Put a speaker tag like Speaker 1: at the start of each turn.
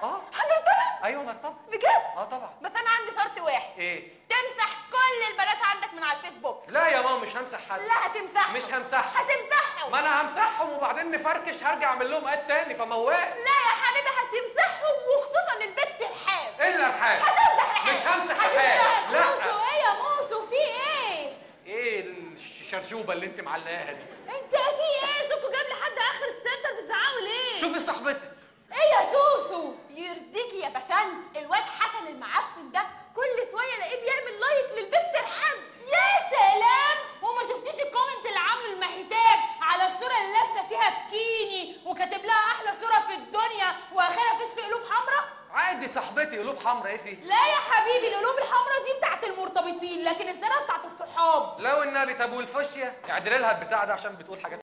Speaker 1: اه
Speaker 2: هنرتبط
Speaker 1: ايوه نرتبط
Speaker 2: بجد
Speaker 1: اه طبعا
Speaker 2: بس انا عندي شرط واحد
Speaker 1: ايه
Speaker 2: تمسح كل البنات عندك من على الفيسبوك
Speaker 1: لا يا ماما مش همسح حد
Speaker 2: لا هتمسحهم
Speaker 1: مش همسحهم
Speaker 2: هتمسحهم
Speaker 1: ما انا همسحهم وبعدين نفركش هرجع اعمل لهم اد تاني فموال
Speaker 2: لا يا حبيبي هتمسحهم وخصوصا البت الحاف
Speaker 1: الا الحال
Speaker 2: هتمسح الحاف
Speaker 1: مش همسح
Speaker 2: هتمسح
Speaker 1: الحال لا
Speaker 2: موسو ايه يا موسو في ايه
Speaker 1: ايه الشرشوبه اللي انت معلقاها دي
Speaker 2: انت في ايه سوكو جاب لحد اخر السنتر بتزعقوا ليه
Speaker 1: شوفي صاحبتك
Speaker 2: ايه يا سوسو يرضيكي يا بسنت الواد حسن المعفن ده كل شويه الاقيه بيعمل لايك للبنت الحاج يا سلام وما شفتيش الكومنت اللي عامله المهتاب على الصوره اللي لابسه فيها بكيني وكاتب لها احلى صوره في الدنيا واخرها فيس في قلوب حمراء
Speaker 1: عادي صاحبتي قلوب حمرا ايه فيه
Speaker 2: لا يا حبيبي القلوب الحمراء دي بتاعت المرتبطين لكن الزرقاء بتاعت الصحاب
Speaker 1: لو النبي طب والفوشيا اعدلي لها البتاع ده عشان بتقول حاجات